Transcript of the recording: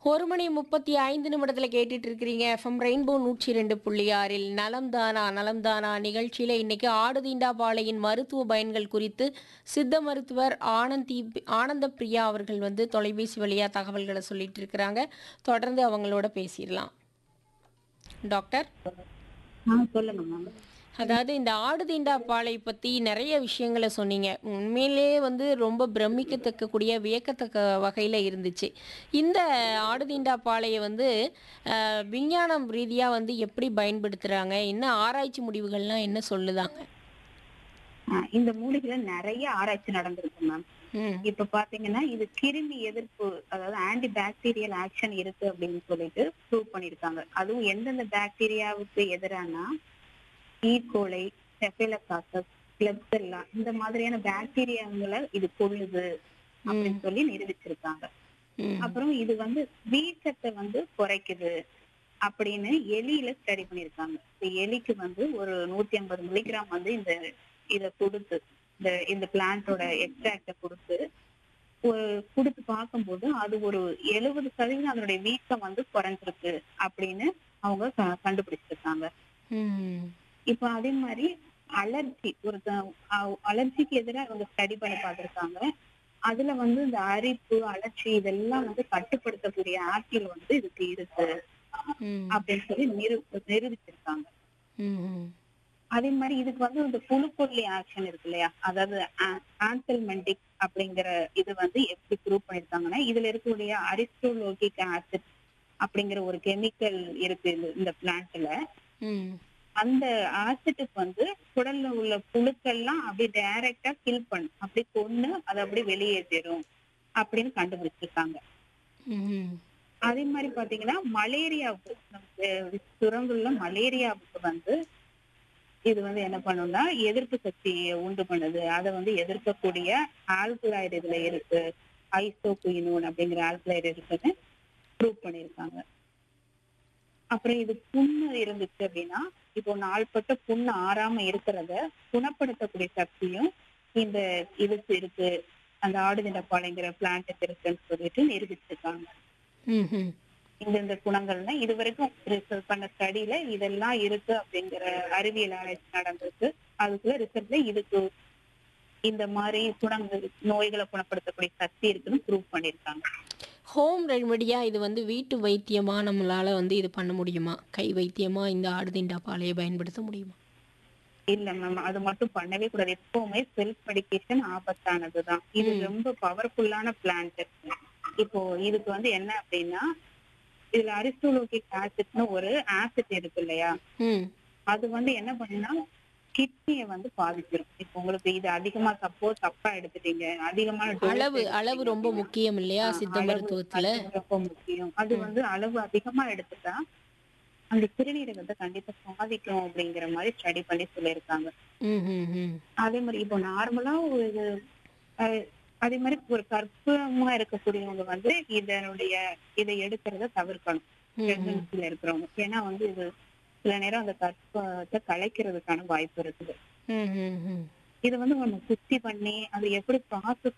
ஒரு மணி முப்பத்தி ஐந்து நிமிடத்தில் கேட்டுட்டு இருக்கிறீங்க எஃப்எம் ரெயின்போ நூற்றி ரெண்டு புள்ளி ஆறில் நலம்தானா நலம்தானா நிகழ்ச்சியில் இன்னைக்கு ஆடுதீண்டாபாளையின் மருத்துவ பயன்கள் குறித்து சித்த மருத்துவர் ஆனந்தி ஆனந்த பிரியா அவர்கள் வந்து தொலைபேசி வழியாக தகவல்களை சொல்லிட்டு இருக்கிறாங்க தொடர்ந்து அவங்களோட பேசிடலாம் டாக்டர் ஆ சொல்லுங்க மேம் அதாவது இந்த ஆடுதீண்டா பாலை பற்றி நிறைய விஷயங்களை சொன்னீங்க உண்மையிலே வந்து ரொம்ப பிரமிக்கத்தக்கக்கூடிய வியக்கத்தக்க வகையில் இருந்துச்சு இந்த ஆடுதீண்டா பாலையை வந்து அஹ், விஞ்ஞானம் ரீதியாக வந்து எப்படி பயன்படுத்துகிறாங்க என்ன ஆராய்ச்சி முடிவுகள்லாம் என்ன சொல்லுதாங்க ஆ, இந்த மூலிகையில நிறைய ஆராய்ச்சி நடந்திருக்கு மேம் ம் இப்ப பாத்தீங்கன்னா இது கிருமி எதிர்ப்பு அதாவது ஆன்டி பாக்டீரியல் ஆக்ஷன் இருக்கு அப்படின்னு சொல்லிட்டு ப்ரூவ் பண்ணிருக்காங்க அதுவும் எந்தெந்த பாக்டீரியாவுக்கு எதிரானா ஈகோலை செஃபிலகாசஸ் கிளப்செல்லா இந்த மாதிரியான பாக்டீரியாங்களை இது கொள்ளுது அப்படின்னு சொல்லி நிரூபிச்சிருக்காங்க ம் அப்புறம் இது வந்து வீக்கத்தை வந்து குறைக்குது அப்படின்னு எலியில ஸ்டடி பண்ணிருக்காங்க இந்த எலிக்கு வந்து ஒரு நூத்தி ஐம்பது மில்லிகிராம் வந்து இந்த இத கொடுத்து இந்த இந்த பிளான்ட்டோட எக்ஸ்ட்ராக்ட கொடுத்து ஒரு கொடுத்து பார்க்கும்போது அது ஒரு எழுபது சதவீதம் அதனுடைய வீக்கம் வந்து குறைஞ்சிருக்கு அப்படின்னு அவங்க க- கண்டுபிடிச்சிருக்காங்க ம் இப்ப அதே மாதிரி அலர்ஜி ஒரு அலர்ஜிக்கு எதிராக அவங்க ஸ்டடி பண்ணி பார்த்திருக்காங்க அதுல வந்து இந்த அரிப்பு அலர்ஜி இதெல்லாம் வந்து கட்டுப்படுத்தக்கூடிய ஆற்றல் வந்து இதுக்கு இருக்கு ம் அப்படின்னு சொல்லி நிரு நிரூபிச்சிருக்காங்க ம் அதே மாதிரி இதுக்கு வந்து இந்த புழுக்கொல்லி ஆக்ஷன் இருக்கு இல்லையா அதாவது ஆன்சல்மெண்டிக் அப்படிங்கிற இது வந்து எப்படி ப்ரூவ் பண்ணிருக்காங்கன்னா இதுல இருக்கக்கூடிய அரிஸ்டோலோகிக் ஆசிட் அப்படிங்கிற ஒரு கெமிக்கல் இருக்கு இந்த- இந்த பிளான்ட்ல ம் அந்த ஆசிட்டுக்கு வந்து குடல்ல உள்ள புழுக்கள்லாம் அப்படியே டைரக்டா கில் பண்ணும் அப்படி கொன்னு அதை அப்படியே வெளியேற்றிடும் அப்படின்னு கண்டுபிடிச்சிருக்காங்க ம் அதே மாதிரி பாத்தீங்கன்னா மலேரியாவுக்கு நமக்கு சுரங்குள்ள மலேரியாவுக்கு வந்து இது வந்து என்ன பண்ணும்னா எதிர்ப்பு சக்தியை உண்டு பண்ணுது அதை வந்து எதிர்க்கக்கூடிய ஆல்கலாய்டு இதுல இருக்கு ஐசோகுயினோன் அப்படிங்கிற ஆல்கலாய்டு இருக்குன்னு ப்ரூவ் பண்ணிருக்காங்க அப்புறம் இது புண்ணு இருந்துச்சு அப்படின்னா இப்போ நாள்பட்ட புண்ணு ஆறாம இருக்கிறத குணப்படுத்தக்கூடிய சக்தியும் இந்த இதுக்கு இருக்கு அந்த ஆடுதிண்டப்பாளைங்கிற பிளான்ட்டுக்கு இருக்குன்னு சொல்லிட்டு நிரூபிச்சிருக்காங்க ம் ம் இந்த இந்த குணங்கள்னா இது வரைக்கும் ரிசர்ச் பண்ண ஸ்டடியில இதெல்லாம் இருக்கு அப்படிங்கிற அறிவியல் ஆராய்ச்சி நடந்திருக்கு அதுக்குள்ள ரிசர்ச்ல இதுக்கு இந்த மாதிரி குணங்கள் நோய்களை குணப்படுத்தக்கூடிய சக்தி இருக்குன்னு ப்ரூவ் பண்ணிருக்காங்க ஹோம் ரெமடியாக இது வந்து வீட்டு வைத்தியமாக நம்மளால் வந்து இது பண்ண முடியுமா கை வைத்தியமாக இந்த ஆடுதீண்டா பாலையை பயன்படுத்த முடியுமா இல்ல மேம் அது மட்டும் பண்ணவே கூடாது எப்பவுமே செல்ஃப் மெடிகேஷன் ஆபத்தானதுதான் இது ம். ரொம்ப பவர்ஃபுல்லான பிளான்ட் இப்போ இதுக்கு வந்து என்ன அப்படின்னா இதுல அரிஸ்டோலோகிக் ஆசிட்னு ஒரு ஆசிட் இருக்கு இல்லையா ம் அது வந்து என்ன பண்ணுனா கிட்னியை வந்து பாதிச்சிரும் இப்போ உங்களுக்கு இது அதிகமா சப்போஸ் தப்பா எடுத்துட்டீங்க அதிகமான dose அளவு எடுத்துட்டீங்க அளவு ரொம்ப அப்படின்னா, முக்கியம் இல்லையா ஆ, சித்த அளவு- மருத்துவத்துல அளவு ரொம்ப முக்கியம் அது ம். வந்து அளவு அதிகமா எடுத்துட்டா அந்த சிறுநீரகத்தை கண்டிப்பா பாதிக்கும் அப்படிங்கிற மாதிரி ஸ்டடி பண்ணி சொல்லியிருக்காங்க ம் ம் ம் அதே மாதிரி இப்போ நார்மலா ஒரு இது, அஹ், அதே மாதிரி ஒரு கர்ப்பமா இருக்கக்கூடியவங்க வந்து இதனுடைய இதை எடுக்கிறத தவிர்க்கணும் ம், ம் பிரெக்னன்சில இருக்கிறவங்க ஏன்னா வந்து இது சில நேரம் அந்த கர்ப்பத்தை கலைக்கிறதுக்கான வாய்ப்பு இருக்குது ம் ம் ம் இது வந்து நம்ம சுத்தி பண்ணி அது எப்படி ப்ராசஸ்